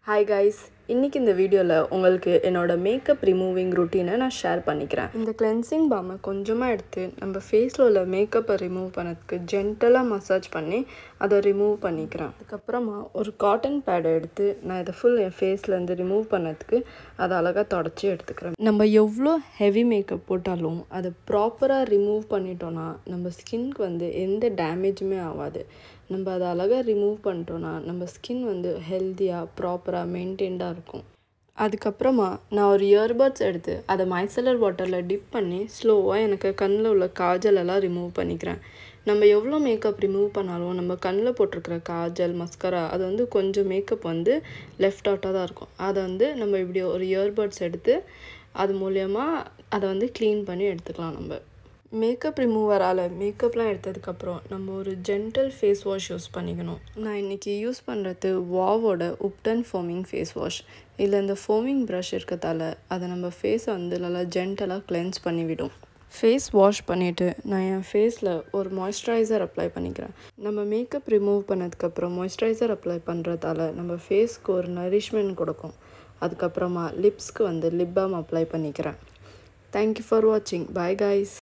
hi guys இன்றைக்கி இந்த வீடியோவில் உங்களுக்கு என்னோடய மேக்கப் ரிமூவிங் ருட்டீனை நான் ஷேர் பண்ணிக்கிறேன் இந்த கிளென்சிங் பாமை கொஞ்சமாக எடுத்து நம்ம ஃபேஸில் உள்ள மேக்கப்பை ரிமூவ் பண்ணதுக்கு ஜென்டலாக மசாஜ் பண்ணி அதை ரிமூவ் பண்ணிக்கிறேன் அதுக்கப்புறமா ஒரு காட்டன் பேடை எடுத்து நான் இதை ஃபுல் என் ஃபேஸ்லேருந்து ரிமூவ் பண்ணதுக்கு அதை அழகாக தொடச்சி எடுத்துக்கிறேன் நம்ம எவ்வளோ ஹெவி மேக்கப் போட்டாலும் அதை ப்ராப்பராக ரிமூவ் பண்ணிட்டோன்னா நம்ம ஸ்கின்க்கு வந்து எந்த டேமேஜுமே ஆகாது நம்ம அதை அழகாக ரிமூவ் பண்ணிட்டோன்னா நம்ம ஸ்கின் வந்து ஹெல்த்தியாக ப்ராப்பராக மெயின்டைன்டாக இருக்கும் அதுக்கப்புறமா நான் ஒரு இயர்பட்ஸ் எடுத்து அதை மைசலர் வாட்டரில் டிப் பண்ணி ஸ்லோவாக எனக்கு கண்ணில் உள்ள காஜல் எல்லாம் ரிமூவ் பண்ணிக்கிறேன் நம்ம எவ்வளோ மேக்கப் ரிமூவ் பண்ணாலும் நம்ம கண்ணில் போட்டிருக்கிற காஜல் மஸ்கரா அது வந்து கொஞ்சம் மேக்கப் வந்து லெஃப்ட் அவுட்டாக தான் இருக்கும் அதை வந்து நம்ம இப்படி ஒரு இயர்பட்ஸ் எடுத்து அது மூலயமா அதை வந்து க்ளீன் பண்ணி எடுத்துக்கலாம் நம்ம மேக்கப் ரிமூவரால் மேக்கப்லாம் எடுத்ததுக்கப்புறம் நம்ம ஒரு ஜென்டல் ஃபேஸ் வாஷ் யூஸ் பண்ணிக்கணும் நான் இன்றைக்கி யூஸ் பண்ணுறது வாவோட உப்டன் ஃபோமிங் ஃபேஸ் வாஷ் இதில் இந்த ஃபோமிங் ப்ரஷ் இருக்கிறதால அதை நம்ம ஃபேஸை வந்து நல்லா ஜென்டலாக கிளென்ஸ் பண்ணிவிடும் ஃபேஸ் வாஷ் பண்ணிவிட்டு நான் என் ஃபேஸில் ஒரு மாய்ஸ்சரைசர் அப்ளை பண்ணிக்கிறேன் நம்ம மேக்கப் ரிமூவ் பண்ணதுக்கப்புறம் மாய்ஸ்சரைசர் அப்ளை பண்ணுறதால நம்ம ஃபேஸ்க்கு ஒரு நரிஷ்மெண்ட் கொடுக்கும் அதுக்கப்புறமா லிப்ஸ்க்கு வந்து லிப் பாம் அப்ளை பண்ணிக்கிறேன் தேங்க்யூ ஃபார் வாட்சிங் பாய் கைஸ்